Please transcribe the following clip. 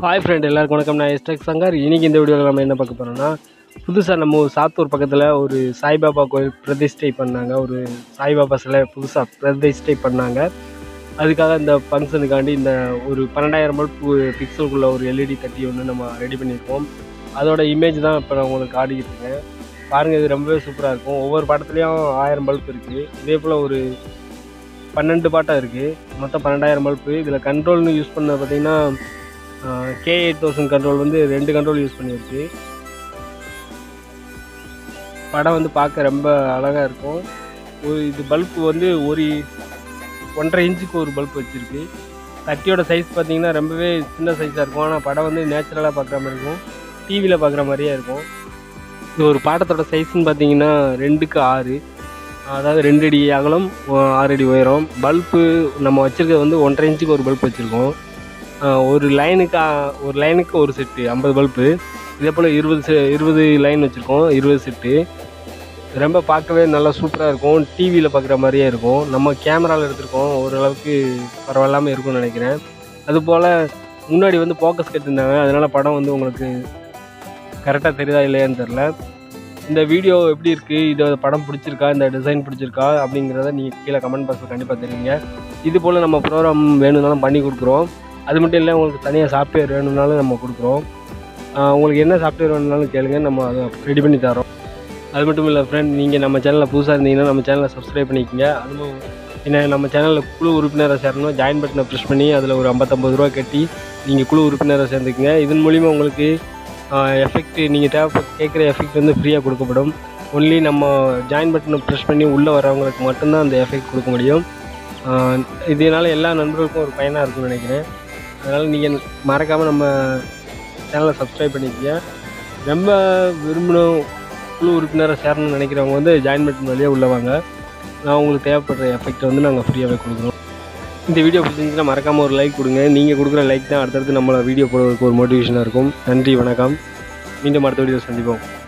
hi friend எல்லாருக்கும் வணக்கம் நான் எஸ்டெக் சங்கர் இன்றைக்கி இந்த வீடியோவில் நம்ம என்ன பார்க்க போகிறோம்னா புதுசாக நம்ம ஒரு சாத்தூர் பக்கத்தில் ஒரு சாய்பாபா கோயில் பிரதிஷ்டை பண்ணாங்க ஒரு சாய்பாபா சிலை புதுசாக பிரதிஷ்டை பண்ணாங்க அதுக்காக இந்த ஃபங்க்ஷனுக்காண்டி இந்த ஒரு பன்னெண்டாயிரம் பல்ப் பிக்சலுக்குள்ள ஒரு எல்இடி தட்டி ஒன்று நம்ம ரெடி பண்ணியிருக்கோம் அதோட இமேஜ் தான் இப்போ நான் உங்களுக்கு காட்டிக்கிட்டு இருக்கேன் பாருங்கள் இது ரொம்பவே சூப்பராக இருக்கும் ஒவ்வொரு படத்துலேயும் ஆயிரம் பல்ப் இருக்குது இதே போல் ஒரு பன்னெண்டு பாட்டம் இருக்குது மொத்தம் பன்னெண்டாயிரம் பல்ப்பு இதில் கண்ட்ரோல்னு யூஸ் பண்ண பார்த்தீங்கன்னா கே எயிட் தௌசண்ட் கண்ட்ரோல் வந்து ரெண்டு கண்ட்ரோல் யூஸ் பண்ணியிருக்கு படம் வந்து பார்க்க ரொம்ப அழகாக இருக்கும் ஒரு இது பல்ப் வந்து ஒரு ஒன்றரை இன்ச்சுக்கு ஒரு பல்ப் வச்சுருக்கு தட்டியோட சைஸ் பார்த்தீங்கன்னா ரொம்பவே சின்ன சைஸாக இருக்கும் ஆனால் படம் வந்து நேச்சுரலாக பார்க்குற மாதிரி இருக்கும் டிவியில் பார்க்குற மாதிரியே இருக்கும் இது ஒரு பாட்டத்தோட சைஸ்ன்னு பார்த்தீங்கன்னா ரெண்டுக்கு ஆறு அதாவது ரெண்டு அடி அகலம் ஆறு அடி உயரம் பல்ப்பு நம்ம வச்சுருக்கிறது வந்து ஒன்றரை இன்ச்சுக்கு ஒரு பல்ப் வச்சுருக்கோம் ஒரு லைனுக்கு ஒரு லைனுக்கு ஒரு செட்டு ஐம்பது பல்ப்பு இதே போல் இருபது செ இருபது லைன் வச்சுருக்கோம் இருபது செட்டு ரொம்ப பார்க்கவே நல்லா சூப்பராக இருக்கும் டிவியில் பார்க்குற மாதிரியே இருக்கும் நம்ம கேமராவில் எடுத்திருக்கோம் ஓரளவுக்கு பரவாயில்லாமல் இருக்கும்னு நினைக்கிறேன் அதுபோல் முன்னாடி வந்து ஃபோக்கஸ் கட்டிருந்தாங்க அதனால் படம் வந்து உங்களுக்கு கரெக்டாக தெரியுதா இல்லையான்னு தெரில இந்த வீடியோ எப்படி இருக்குது இது படம் பிடிச்சிருக்கா இந்த டிசைன் பிடிச்சிருக்கா அப்படிங்கிறத நீங்கள் கீழே கமெண்ட் பாக்ஸில் கண்டிப்பாக தெரிவிங்க இது போல் நம்ம ப்ரோக்ராம் வேணும்னாலும் பண்ணி கொடுக்குறோம் அது மட்டும் இல்லை உங்களுக்கு தனியாக சாஃப்ட்வேர் வேணும்னாலும் நம்ம கொடுக்குறோம் உங்களுக்கு என்ன சாஃப்ட்வேர் வேணும்னாலும் கேளுங்க நம்ம அதை ரெடி பண்ணி தரோம் அது மட்டும் இல்லை ஃப்ரெண்ட் நீங்கள் நம்ம சேனலில் புதுசாக இருந்தீங்கன்னா நம்ம சேனலை சப்ஸ்கிரைப் பண்ணிக்கோங்க அதுவும் என்ன நம்ம சேனலில் குழு உறுப்பினரை சேரணும் ஜாயின் பட்டனை ப்ரெஸ் பண்ணி அதில் ஒரு ஐம்பத்தொம்பது ரூபா கட்டி நீங்கள் குழு உறுப்பினரை சேர்ந்துக்குங்க இதன் மூலிமா உங்களுக்கு எஃபெக்ட் நீங்கள் தேவை கேட்குற எஃபெக்ட் வந்து ஃப்ரீயாக கொடுக்கப்படும் ஒன்லி நம்ம ஜாயின் பட்டனை ப்ரெஸ் பண்ணி உள்ளே வரவங்களுக்கு மட்டும்தான் அந்த எஃபெக்ட் கொடுக்க முடியும் இதனால் எல்லா நண்பர்களுக்கும் ஒரு பயனாக இருக்கும்னு நினைக்கிறேன் அதனால் நீங்கள் மறக்காமல் நம்ம சேனலை சப்ஸ்கிரைப் பண்ணிக்கங்க ரொம்ப விரும்பணும் குழு உறுப்பினரை சேரணும்னு நினைக்கிறவங்க வந்து ஜாயின் பட்டன் வழியாக உள்ளே வாங்க நான் உங்களுக்கு தேவைப்படுற எஃபெக்ட் வந்து நாங்கள் ஃப்ரீயாகவே கொடுக்குறோம் இந்த வீடியோ பிடிச்சிருந்துச்சுன்னா மறக்காமல் ஒரு லைக் கொடுங்க நீங்கள் கொடுக்குற லைக் தான் அடுத்தடுத்து நம்மளை வீடியோ போடுறதுக்கு ஒரு மோட்டிவேஷனாக இருக்கும் நன்றி வணக்கம் மீண்டும் அடுத்த வீடியோ சந்திப்போம்